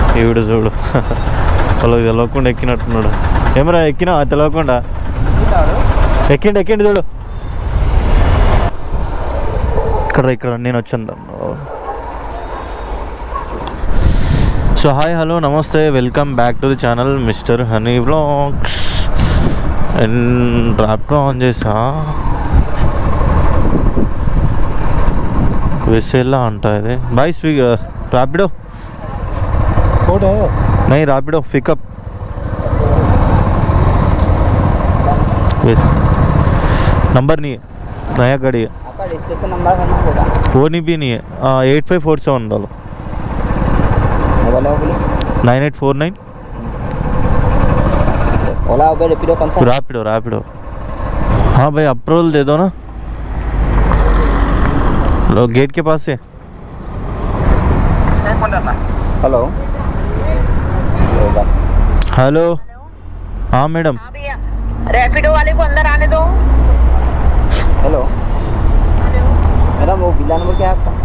ఈవిడ చూడు వాళ్ళకి తెలియకుండా ఎక్కినట్టున్నాడు ఏమరా ఎక్కినా తెలియకుండా ఎక్కిండి ఎక్కిండి చూడు ఇక్కడ ఇక్కడ నేను వచ్చాను సో హాయ్ హలో నమస్తే welcome back to the channel mister honey blogs and ర్యాప్టో ఆన్ చేసా వెసేలా అంట ఇది బాయ్ స్వీ ర్యాపిడో कोड है नहीं रैपिडो पिकअप नंबर नहीं है नया गाड़ी है आपका रजिस्ट्रेशन नंबर है ना होगा वो नहीं भी नहीं है एट फाइव फोर सेवन डालो मोबाइल है वो बोलिए nine eight four nine Ola Uber Rapido कौन सा रैपिडो रैपिडो हाँ भाई अप्रूवल दे दो ना लो गेट के पास से हेलो हेलो हाँ मैडम हाँ भैया रैपिडो वाले को अंदर आने दो हेलो मैडम वो बिल्ला नंबर क्या है आपका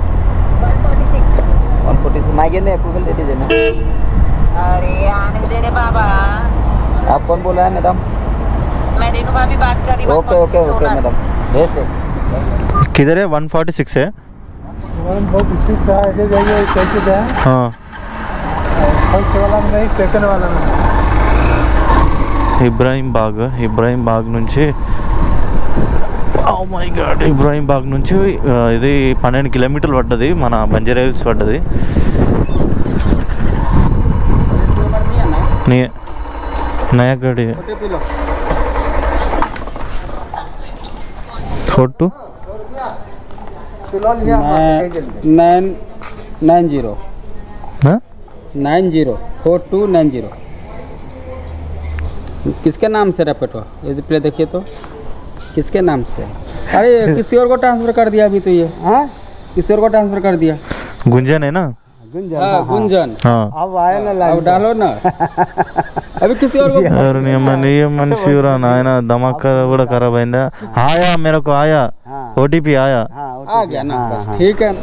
वन फोर्टी सिक्स माइक ने अप्रूवल दे दीजिए ना अरे आने दे रे बाबा आप कौन बोल रहे हैं मैडम मैं रेणु भाभी बात कर रही हूँ ओके ओके ओके मैडम भेज दे किधर है वन फोर्टी सिक्स है वन बहुत उसी का इधर जाइए कैसे जाए हाँ फर्स्ट वाला में नहीं सेकंड वाला में ఇబ్రాహీం బాగ్ ఇబ్రాహీం బాగ్ నుంచి oh my god Ibrahim Bagh నుంచి ఆ, ఇది పన్నెండు కిలోమీటర్లు పడ్డది మన బంజారా హిల్స్ పడ్డది నీ నయా గాడి కొట్టు नाइन नाइन जीरो ఆ? Nine zero four two nine zero किसके नाम से रैपिडो ये प्ले देखिए तो किसके नाम से अरे किसी और को ट्रांसफर कर दिया अभी तो ये हाँ किसी और को ट्रांसफर कर दिया గుంజన్ है ना हाँ गुंजन हाँ अब आए ना अब डालो ना अभी किसी और को ఎవరు నీ అమ్మ నీ మనిషి నాయన దమాక్ కూడా ఖరాబ్ అయిందా ఆయా మేరకు ఆయా ఓటీపీ ఆయా आ गया ना बस ठीक है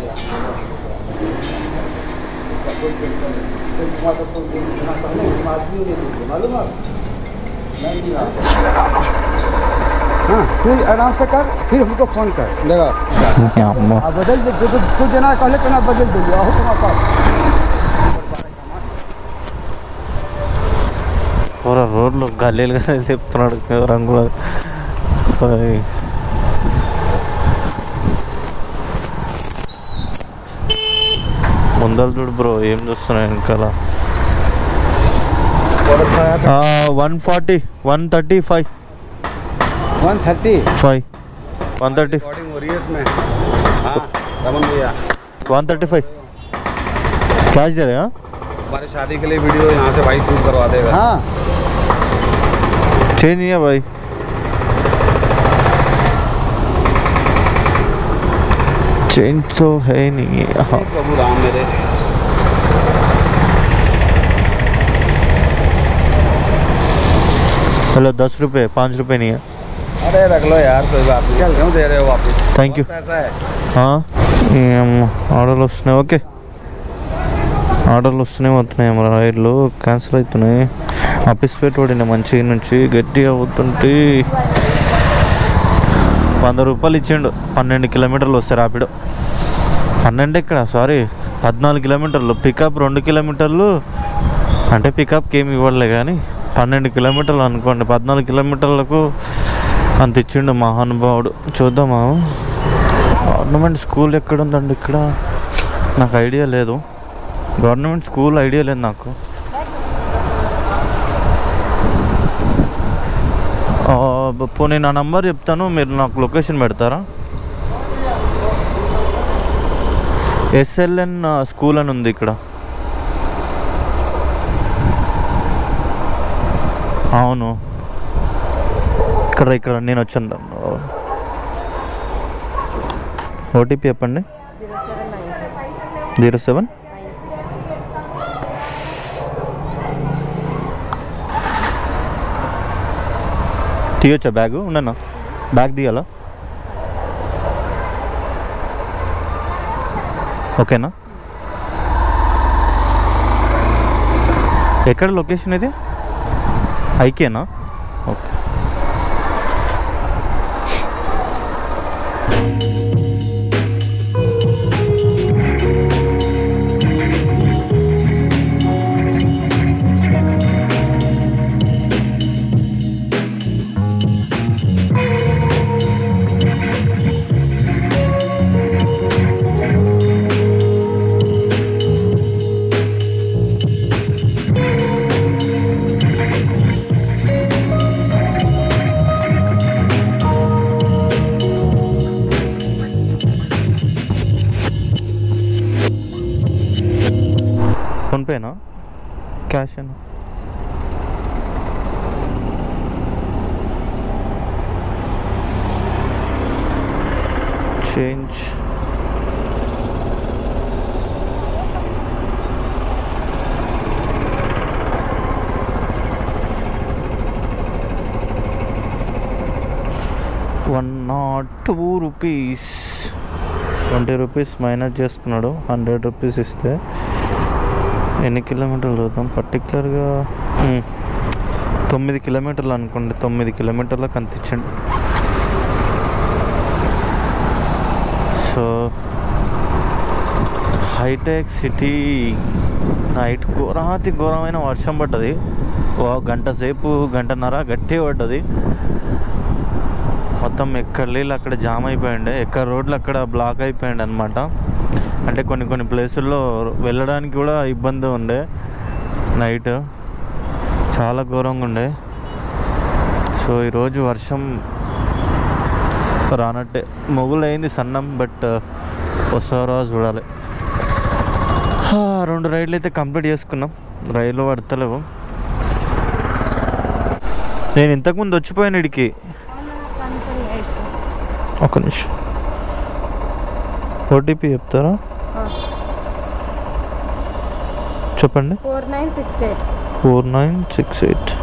हाँ फिर आराम से कर फिर हमको फोन कर देखो నీ అమ్మ अब बदल दे जो कुछ देना कहले तो ना बदल दे आओ तुम्हारे पास కూర రోడ్లు గల్లీలు కదా చెప్తున్నాడు రంగులు ఓయ్. ముందర చూడు బ్రో ఏం చూస్తున్నాయి వెనకాల one forty one thirty five one thirty five one thirty recording हो रही है इसमें हाँ रमन भैया वन थर्टी फाइव कैश दे रहे हैं हाँ? हमारे शादी के लिए वीडियो यहाँ से भाई शूट करवा देगा हाँ चेंज नहीं है भाई चेंज तो है नहीं हाँ प्रभु राम मेरे हेलो दस रुपये पाँच रुपये नहीं है अरे रख लो यार कोई बात नहीं क्यों दे रहे हो वापस థ్యాంక్ యూ पैसा है ఆర్డర్లు వస్తున్నాయి ఓకే ఆర్డర్లు వస్తున్నాయి వస్తున్నాయి మన రైడ్లు క్యాన్సిల్ అవుతున్నాయి ఆఫీస్ పెట్టుబడి మంచి నుంచి గట్టిగా అవుతుంటే వంద రూపాయలు ఇచ్చిండు పన్నెండు కిలోమీటర్లు వస్తాయి ర్యాపిడో పన్నెండు ఇక్కడ సారీ పద్నాలుగు కిలోమీటర్లు పికప్ రెండు కిలోమీటర్లు అంటే పికప్కి ఏమి ఇవ్వలే కానీ పన్నెండు కిలోమీటర్లు అనుకోండి పద్నాలుగు కిలోమీటర్లకు అంత ఇచ్చిండు మహానుభావుడు చూద్దామా గవర్నమెంట్ స్కూల్ ఎక్కడ ఉందండి ఇక్కడ నాకు ఐడియా లేదు గవర్నమెంట్ స్కూల్ ఐడియా లేదు నాకు ఆ, పోనీ నా నంబర్ చెప్తాను మీరు నాకు లొకేషన్ పెడతారా ఎస్ఎల్ఎన్ స్కూల్ అని ఉంది ఇక్కడ అవును ఇక్కడ ఇక్కడ నేను వచ్చాను ఓటీపీ చెప్పండి జీరో సెవెన్ తీయొచ్చా బ్యాగ్ ఉండనా బ్యాగ్ తీయాలా ఓకేనా ఎక్కడ లొకేషన్ ఇది ఐకేనా ఓకే ఫోన్పేనా క్యాష్ అయినా change one not two rupees twenty rupees minus చేసుకున్నాడు హండ్రెడ్ రూపీస్ ఇస్తే ఎన్ని కిలోమీటర్లు చదువుతాం పర్టికులర్గా తొమ్మిది కిలోమీటర్లు అనుకోండి తొమ్మిది కిలోమీటర్లకు అంత ఇచ్చండి సో హైటెక్ సిటీ నైట్ ఘోరాతి ఘోరమైన వర్షం పడ్డది ఓ గంట సేపు గంటన్నర గట్టి పడ్డది మొత్తం ఎక్కడ నీళ్ళు అక్కడ జామ్ అయిపోయిండే ఎక్కడ రోడ్లు అక్కడ బ్లాక్ అయిపోయింది అనమాట అంటే కొన్ని కొన్ని ప్లేసుల్లో వెళ్ళడానికి కూడా ఇబ్బంది ఉండే నైట్ చాలా ఘోరంగా ఉండే సో ఈరోజు వర్షం రానట్టే మొగులు అయింది సన్నం బట్ వస్తారో చూడాలి హా, రెండు రైడ్లు అయితే కంప్లీట్ చేసుకున్నాం రైలు పడతలేవు నేను ఇంతకుముందు వచ్చిపోయాను ఇడికి ఒక నిమిషం ఓటీపీ చెప్తారా చెప్పండి four nine six eight four nine six eight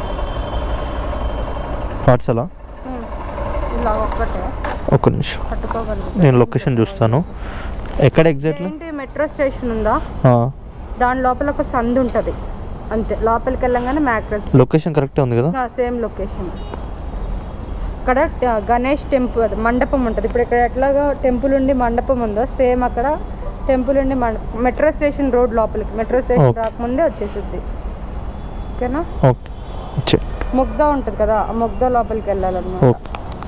పార్సలా ఇలా ఒక్కటే ఒక నిమిషం పట్టుకోగలరు నేను లొకేషన్ చూస్తాను ఎక్కడ ఎగ్జాక్ట్లీ ఏంటి మెట్రో స్టేషన్ ఉందా దాని లోపల ఒక సందు ఉంటుంది అంతే లోపలికి వెళ్ళంగానే మ్యాక్రస్ లొకేషన్ కరెక్టే ఉంది కదా సేమ్ లొకేషన్ ఇక్కడ ఆ, గణేష్ టెంపుల్ అది మండపం ఉంటుంది ఇప్పుడు ఇక్కడ ఎట్లాగా టెంపుల్ ఉండి మండపం ఉందో సేమ్ అక్కడ టెంపుల్ ఉండి మండపం మెట్రో స్టేషన్ రోడ్ లోపలికి మెట్రో స్టేషన్ Okay. రాకముందే వచ్చేసిద్ది ఓకేనా ఓకే చే ముగ్ధ ఉంటుంది కదా ఆ ముగ్ధ లోపలికి వెళ్ళాలన్నమాట ఓకే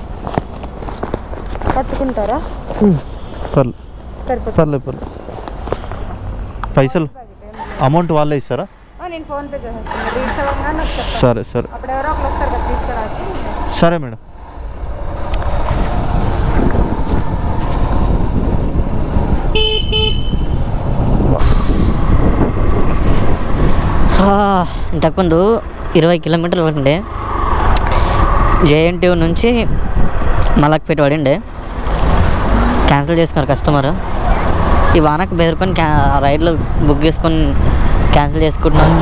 పట్టుకుంటారా పర్లే సరిపోతుంది పర్లే పర్లే పైసలు అమౌంట్ వాళ్ళే ఇస్తారా ఆ, నేను ఫోన్ పే చేసేస్తాను రీచ్ అవ్వగానే నాకు చెప్తాను సరే సరే అప్పుడు ఎవరో ఒకరు వస్తారు కదా తీసుకురాకి సరే మేడం హా, ఇంతకుముందు ఇరవై కిలోమీటర్లు ఉండే జేఎన్టీయూ నుంచి మలక్పేట పడిండే క్యాన్సిల్ చేసుకున్నారు కస్టమర్ ఈ వానకు బెదిరుకొని క్యా రైడ్లు బుక్ చేసుకొని క్యాన్సిల్ చేసుకుంటున్నాను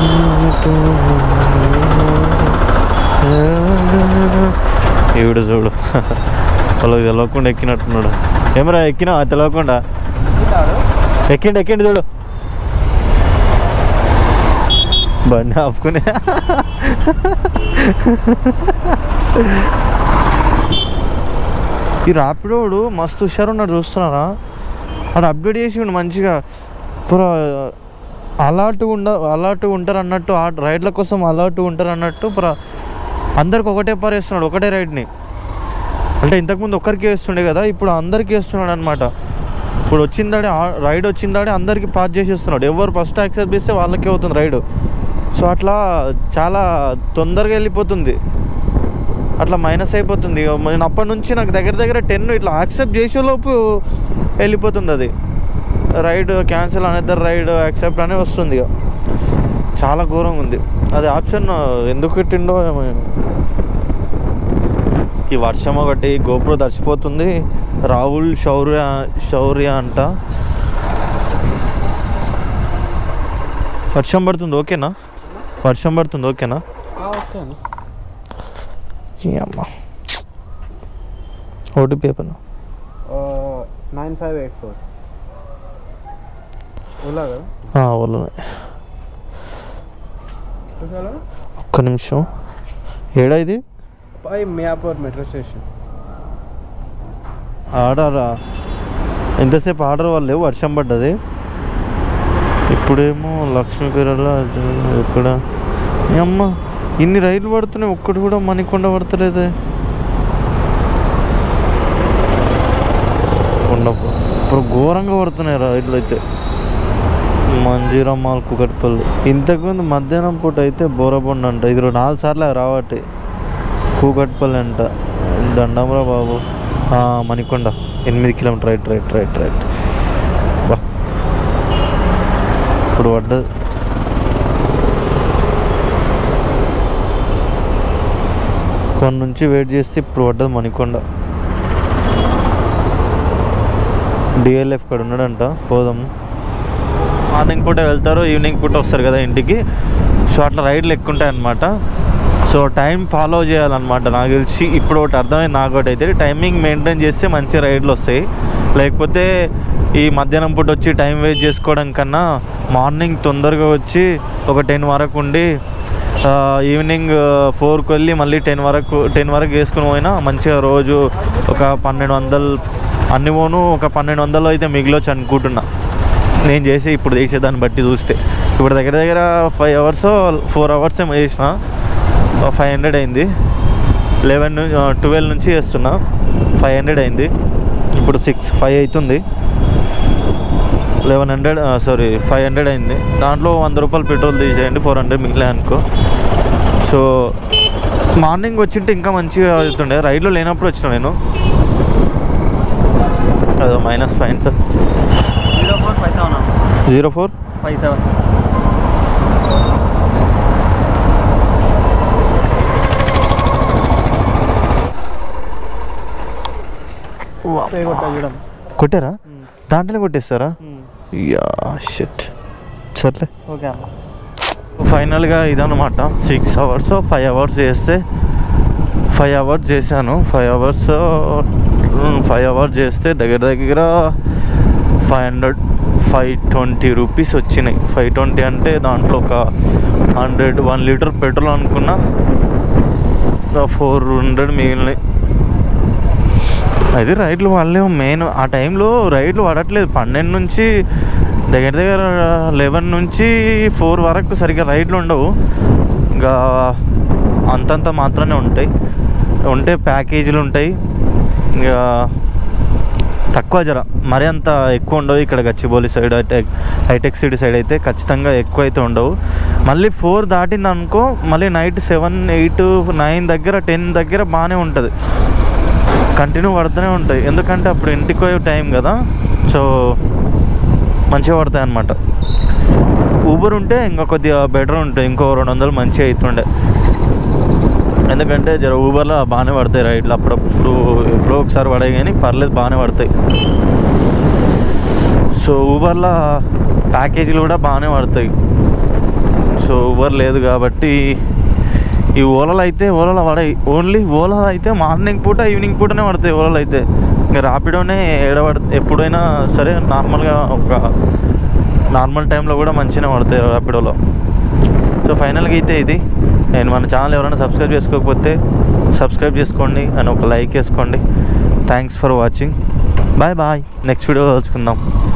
ఈవిడ చూడు వాళ్ళకి తెలియకుండా ఎక్కినట్టున్నాడు ఏమరా ఎక్కినా తెలియకుండా ఎక్కిండి ఎక్కిండి చూడు బండి ఆపుకునే ఈ రాపిడోడు మస్తు హుషారున్నాడు చూస్తున్నారా అది అప్డేట్ చేసి మంచిగా పురా అలర్ట్ ఉండ అలర్ట్ ఉంటారు అన్నట్టు ఆ రైడ్ల కోసం అలర్ట్ ఉంటారు అన్నట్టు పురా అందరికి ఒకటే పారేస్తున్నాడు ఒకటే రైడ్ని అంటే ఇంతకుముందు ఒక్కరికి వేస్తుండే కదా ఇప్పుడు అందరికీ వేస్తున్నాడు అనమాట ఇప్పుడు వచ్చిందాడే ఆ- రైడ్ వచ్చిందాడే అందరికీ పాస్ చేసేస్తున్నాడు ఎవరు ఫస్ట్ యాక్సెప్ట్ చేస్తే వాళ్ళకే అవుతుంది రైడ్ సో అట్లా చాలా తొందరగా వెళ్ళిపోతుంది అట్లా మైనస్ అయిపోతుంది ఇక నేను అప్పటి నుంచి నాకు దగ్గర దగ్గర టెన్ ఇట్లా యాక్సెప్ట్ చేసేలోపు వెళ్ళిపోతుంది అది ride cancel another ride accept అనే వస్తుంది ఇక చాలా ఘోరంగా ఉంది అది ఆప్షన్ ఎందుకు పెట్టిండో ఏమో ఈ వర్షం ఒకటి గోప్రో తడిచిపోతుంది రాహుల్ శౌర్య శౌర్య అంట వర్షం పడుతుంది ఓకేనా వర్షం పడుతుంది ఓకేనా ఓకే ఈ అమ్మ ఓటీపీ చెప్పను nine five eight four Ola కదా వాళ్ళనే ఒక్క నిమిషం ఏడా ఇది भाई मियापुर मेट्रो स्टेशन ఆర్డర్ ఎంతసేపు ఆర్డర్ వాళ్ళు వర్షం పడ్డది ఇప్పుడేమో లక్ష్మీపేరలో ఇక్కడ ఈ అమ్మ ఇన్ని రైలు పడుతున్నాయి ఒక్కటి కూడా మణికొండ పడతలేదే కొండపు ఇప్పుడు ఘోరంగా పడుతున్నాయి రైళ్ళు అయితే మంజీరా మాల్ కుకట్పల్లి ఇంతకుముందు మధ్యాహ్నం పూట అయితే బోరబండ అంట ఇది రెండు నాలుగు సార్లు రావట్టి కూకట్పల్లి అంట దండంరా బాబు ఆ, మణికొండ ఎనిమిది kilometer right right right right బా ఇప్పుడు పడ్డది కొన్ని నుంచి వెయిట్ చేస్తే ఇప్పుడు పడ్డది మణికొండ డిఎల్ఎఫ్ కాడ ఉన్నాడంట పోదాము మార్నింగ్ పూట వెళ్తారు ఈవినింగ్ పూట వస్తారు కదా ఇంటికి సో అట్లా రైడ్లు ఎక్కువ ఉంటాయి అనమాట సో టైం ఫాలో చేయాలన్నమాట నాకు తెలిసి ఇప్పుడు ఒకటి అర్థమైంది నాకు ఒకటి అయితే టైమింగ్ మెయింటైన్ చేస్తే మంచి రైడ్లు వస్తాయి లేకపోతే ఈ మధ్యాహ్నం పూట వచ్చి టైం వేస్ట్ చేసుకోవడం కన్నా మార్నింగ్ తొందరగా వచ్చి ఒక టెన్ వరకు ఉండి ఆ, ఈవినింగ్ ఫోర్కి వెళ్ళి మళ్ళీ టెన్ వరకు టెన్ వరకు వేసుకుని పోయినా మంచిగా రోజు ఒక పన్నెండు వందలు అన్ని పోను ఒక పన్నెండు వందలు అయితే మిగిలొచ్చు అనుకుంటున్నా నేను చేసి ఇప్పుడు చేసే దాన్ని బట్టి చూస్తే ఇప్పుడు దగ్గర దగ్గర ఫైవ్ అవర్స్ ఫోర్ అవర్స్ ఏమో చేసిన ఫైవ్ హండ్రెడ్ అయింది లెవెన్ ట్వెల్వ్ నుంచి చేస్తున్నా ఫైవ్ హండ్రెడ్ అయింది ఇప్పుడు సిక్స్ ఫైవ్ అవుతుంది eleven hundred sorry five hundred అయింది దాంట్లో వంద రూపాయలు పెట్రోల్ తీసేయండి ఫోర్ హండ్రెడ్ మిగిలే అనుకో సో మార్నింగ్ వచ్చింటే ఇంకా మంచిగా అవుతుండే రైల్లో లేనప్పుడు వచ్చిన నేను అదో minus point zero four five seven zero four five seven కొట్టారా దాంట్లోనే కొట్టేస్తారా యా షిట్ సర్లే ఓకే అన్న ఫైనల్గా ఇదన్నమాట సిక్స్ అవర్స్ ఫైవ్ అవర్స్ చేస్తే ఫైవ్ అవర్స్ చేశాను ఫైవ్ అవర్స్ ఫైవ్ అవర్స్ చేస్తే దగ్గర దగ్గర five hundred five twenty rupees వచ్చినాయి ఫైవ్ ట్వంటీ అంటే దాంట్లో ఒక హండ్రెడ్ వన్ లీటర్ పెట్రోల్ అనుకున్నా ఫోర్ హండ్రెడ్ మిగిలినాయి అది రైడ్లు వాళ్ళే మెయిన్ ఆ టైంలో రైడ్లు పడట్లేదు పన్నెండు నుంచి దగ్గర దగ్గర లెవెన్ నుంచి ఫోర్ వరకు సరిగ్గా రైడ్లు ఉండవు ఇంకా అంతంత మాత్రమే ఉంటాయి ఉంటే ప్యాకేజీలు ఉంటాయి ఇంకా తక్కువ జర మరీ అంత ఎక్కువ ఉండవు ఇక్కడ గచ్చిబౌలి సైడ్ అయితే హైటెక్ సిటీ సైడ్ అయితే ఖచ్చితంగా ఎక్కువ అయితే ఉండవు మళ్ళీ ఫోర్ దాటింది అనుకో మళ్ళీ నైట్ సెవెన్ ఎయిట్ నైన్ దగ్గర టెన్ దగ్గర బాగానే ఉంటుంది కంటిన్యూ పడుతూనే ఉంటాయి ఎందుకంటే అప్పుడు ఇంటికి పోయే టైం కదా సో మంచిగా పడతాయి అన్నమాట ఊబర్ ఉంటే ఇంకా కొద్దిగా బెటర్ ఉంటుంది ఇంకో రెండు వందలు మంచిగా అవుతుండే ఎందుకంటే జర ఊబర్లో బాగానే పడతాయి రైడ్లు అప్పుడప్పుడు ఎప్పుడో ఒకసారి పడాయి కానీ పర్లేదు బాగానే పడతాయి సో ఊబర్లో ప్యాకేజీలు కూడా బాగానే పడతాయి సో ఊబర్ లేదు కాబట్టి ఈ ఓలాలు అయితే ఓలాలో పడాయి ఓన్లీ ఓలా అయితే మార్నింగ్ పూట ఈవినింగ్ పూటనే పడతాయి ఓలాలు అయితే ఇంకా రాపిడోనే ఏడబడ ఎప్పుడైనా సరే నార్మల్గా ఒక నార్మల్ టైంలో కూడా మంచిగానే పడతాయి రాపిడోలో సో ఫైనల్గా అయితే ఇది నేను మన ఛానల్ ఎవరైనా సబ్స్క్రైబ్ చేసుకోకపోతే సబ్స్క్రైబ్ చేసుకోండి అని ఒక లైక్ వేసుకోండి thanks for watching bye bye next video కలుసుకుందాం